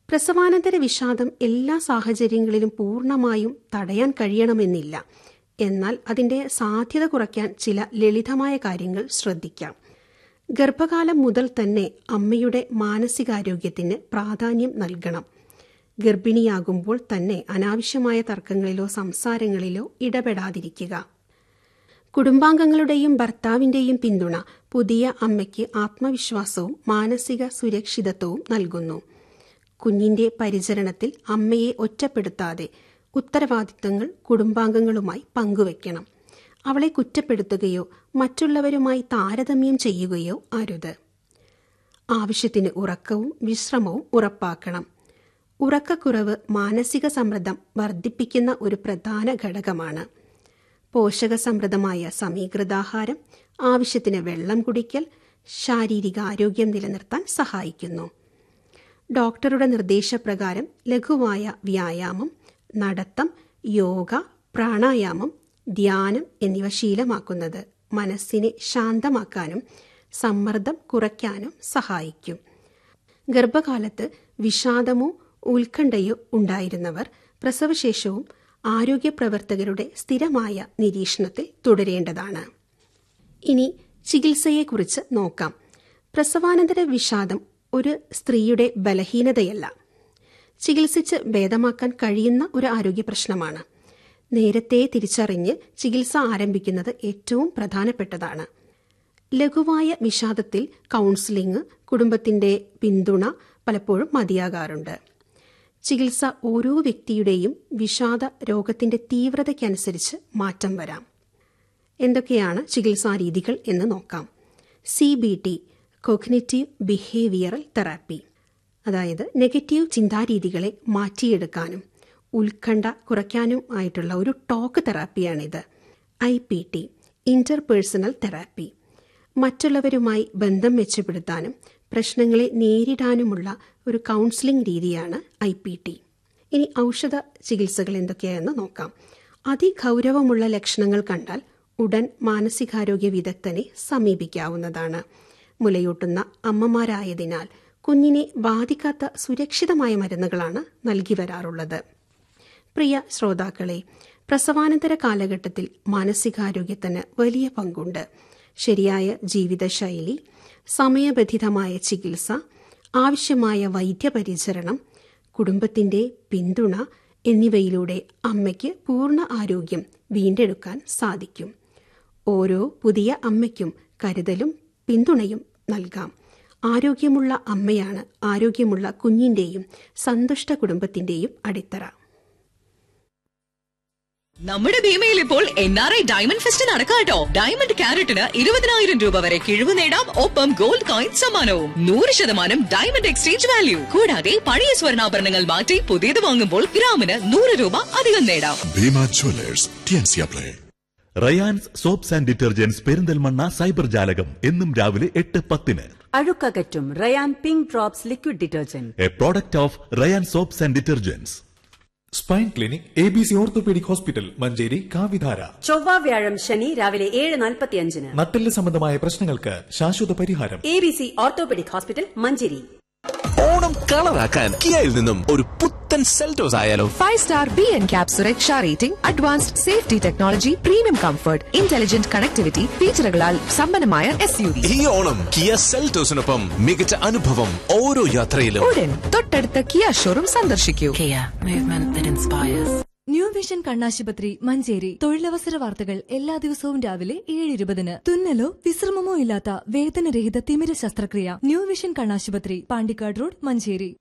പ്രസവാനന്തര വിഷാദം എല്ലാ സാഹചര്യങ്ങളിലും പൂർണ്ണമായും തടയാൻ കഴിയണമെന്നില്ല എന്നാൽ അതിന്റെ സാധ്യത കുറയ്ക്കാൻ ചില ലളിതമായ കാര്യങ്ങൾ ശ്രദ്ധിക്കാം ഗർഭകാലം മുതൽ തന്നെ അമ്മയുടെ മാനസികാരോഗ്യത്തിന് പ്രാധാന്യം നൽകണം ഗർഭിണിയാകുമ്പോൾ തന്നെ അനാവശ്യമായ തർക്കങ്ങളിലോ സംസാരങ്ങളിലോ ഇടപെടാതിരിക്കുക കുടുംബാംഗങ്ങളുടെയും ഭർത്താവിന്റെയും പിന്തുണ പുതിയ അമ്മയ്ക്ക് ആത്മവിശ്വാസവും മാനസിക സുരക്ഷിതത്വവും നൽകുന്നു കുഞ്ഞിന്റെ പരിചരണത്തിൽ അമ്മയെ ഒറ്റപ്പെടുത്താതെ ഉത്തരവാദിത്തങ്ങൾ കുടുംബാംഗങ്ങളുമായി പങ്കുവയ്ക്കണം അവളെ കുറ്റപ്പെടുത്തുകയോ മറ്റുള്ളവരുമായി താരതമ്യം ചെയ്യുകയോ അരുത് ആവശ്യത്തിന് ഉറക്കവും വിശ്രമവും ഉറപ്പാക്കണം ഉറക്കക്കുറവ് മാനസിക സമ്മർദ്ദം വർദ്ധിപ്പിക്കുന്ന ഒരു പ്രധാന ഘടകമാണ് പോഷകസമൃദ്ധമായ സമീകൃതാഹാരം ആവശ്യത്തിന് വെള്ളം കുടിക്കൽ ശാരീരിക ആരോഗ്യം നിലനിർത്താൻ സഹായിക്കുന്നു ഡോക്ടറുടെ നിർദ്ദേശപ്രകാരം ലഘുവായ വ്യായാമം നടത്തം യോഗ പ്രാണായാമം ധ്യാനം എന്നിവ ശീലമാക്കുന്നത് മനസ്സിനെ ശാന്തമാക്കാനും സമ്മർദ്ദം കുറയ്ക്കാനും സഹായിക്കും ഗർഭകാലത്ത് വിഷാദമോ ഉത്കണ്ഠയോ ഉണ്ടായിരുന്നവർ പ്രസവശേഷവും ആരോഗ്യ പ്രവർത്തകരുടെ സ്ഥിരമായ നിരീക്ഷണത്തിൽ തുടരേണ്ടതാണ് ഇനി ചികിത്സയെക്കുറിച്ച് നോക്കാം പ്രസവാനന്തര വിഷാദം ഒരു സ്ത്രീയുടെ ബലഹീനതയല്ല ചികിത്സിച്ച് ഭേദമാക്കാൻ കഴിയുന്ന ഒരു ആരോഗ്യ പ്രശ്നമാണ് നേരത്തെ തിരിച്ചറിഞ്ഞ് ചികിത്സ ആരംഭിക്കുന്നത് ഏറ്റവും പ്രധാനപ്പെട്ടതാണ് ലഘുവായ വിഷാദത്തിൽ കൗൺസിലിംഗ് കുടുംബത്തിന്റെ പിന്തുണ പലപ്പോഴും മതിയാകാറുണ്ട് ചികിത്സ ഓരോ വ്യക്തിയുടെയും വിഷാദ രോഗത്തിന്റെ തീവ്രതയ്ക്കനുസരിച്ച് മാറ്റം വരാം എന്തൊക്കെയാണ് ചികിത്സാ രീതികൾ എന്ന് നോക്കാം C B T cognitive behavioural therapy അതായത് നെഗറ്റീവ് ചിന്താരീതികളെ മാറ്റിയെടുക്കാനും ഉത്കണ്ഠ കുറയ്ക്കാനും ആയിട്ടുള്ള ഒരു ടോക്ക് തെറാപ്പിയാണിത് I P T interpersonal therapy മറ്റുള്ളവരുമായി ബന്ധം മെച്ചപ്പെടുത്താനും പ്രശ്നങ്ങളെ നേരിടാനുമുള്ള ഒരു കൗൺസിലിംഗ് രീതിയാണ് ഐ പി ടി ഇനി ഔഷധ ചികിത്സകൾ എന്തൊക്കെയാണെന്ന് നോക്കാം അതിഗൗരവമുള്ള ലക്ഷണങ്ങൾ കണ്ടാൽ ഉടൻ മാനസികാരോഗ്യ വിദഗ്ധനെ സമീപിക്കാവുന്നതാണ് മുലയൂട്ടുന്ന അമ്മമാരായതിനാൽ കുഞ്ഞിനെ ബാധിക്കാത്ത സുരക്ഷിതമായ മരുന്നുകളാണ് നൽകി വരാറുള്ളത് പ്രിയ ശ്രോതാക്കളെ പ്രസവാനന്തര കാലഘട്ടത്തിൽ മാനസികാരോഗ്യത്തിന് വലിയ പങ്കുണ്ട് ശരിയായ ജീവിതശൈലി സമയബന്ധിതമായ ചികിത്സ ആവശ്യമായ വൈദ്യപരിചരണം കുടുംബത്തിന്റെ പിന്തുണ എന്നിവയിലൂടെ അമ്മയ്ക്ക് പൂർണ്ണ ആരോഗ്യം വീണ്ടെടുക്കാൻ സാധിക്കും ഓരോ പുതിയ അമ്മയ്ക്കും കരുതലും പിന്തുണയും നൽകാം ആരോഗ്യമുള്ള അമ്മയാണ് ആരോഗ്യമുള്ള കുഞ്ഞിന്റെയും സന്തുഷ്ട കുടുംബത്തിന്റെയും അടിത്തറ നമ്മുടെ ഭീമയിൽ ഇപ്പോൾ N R I diamond fest നടക്കാട്ടോ ഡയമണ്ട് ക്യാരറ്റിന് ഇരുപതിനായിരം രൂപ വരെ കിഴിവ് നേടാം ഒപ്പം ഗോൾഡ് കോയിൻ സമ്മാനവും നൂറ് ശതമാനം ഡയമണ്ട് എക്സ്ചേഞ്ച് വാല്യൂ കൂടാതെ പഴയ സ്വർണ്ണാഭരണങ്ങൾ മാറ്റി പുതിയത് വാങ്ങുമ്പോൾ ഗ്രാമിന് നൂറ് രൂപ അധികം നേടാം ഭീമ ജ്വല്ലേഴ്സ് ടിയൻസിയ പ്ലേ Rayan's soaps and detergents Perinthalmanna cyber ജാലകം എന്നും രാവിലെ എട്ട് പത്തിന് അഴുക്കകറ്റും Rayan pink drops liquid detergent a product of Rayan soaps and detergents spine clinic A B C orthopaedic hospital Manjeri കാവിധാര ചൊവ്വ വ്യാഴം ശനി രാവിലെ ഏഴ് നാൽപ്പത്തിയഞ്ചിന് നട്ടെല്ല് സംബന്ധമായ പ്രശ്നങ്ങൾക്ക് ശാശ്വത പരിഹാരം A B C orthopaedic hospital Manjeri Onam കളറാക്കാൻ കിയയിൽ നിന്നും ഒരു പുത്തൻ സെൽറ്റോസ് ആയാലോ five star B N cap സുരക്ഷ rating advanced safety technology premium comfort intelligent connectivity ഫീച്ചറുകളാൽ സമ്പന്നമായ എസ് യു വി ഈ ഓണം കിയ സെൽറ്റോസിനൊപ്പം മികച്ച അനുഭവം ഓരോ യാത്രയിലും ഉടൻ തൊട്ടടുത്ത കിയ ഷോറൂം സന്ദർശിക്കൂ ന്യൂ വിഷൻ കണ്ണാശുപത്രി മഞ്ചേരി തൊഴിലവസര വാർത്തകൾ എല്ലാ ദിവസവും രാവിലെ ഏഴ് ഇരുപതിന് തുന്നലോ വിശ്രമമോ ഇല്ലാത്ത വേദനരഹിത തിമിര ശസ്ത്രക്രിയ ന്യൂ വിഷൻ കണ്ണാശുപത്രി പാണ്ടിക്കാട് റോഡ് മഞ്ചേരി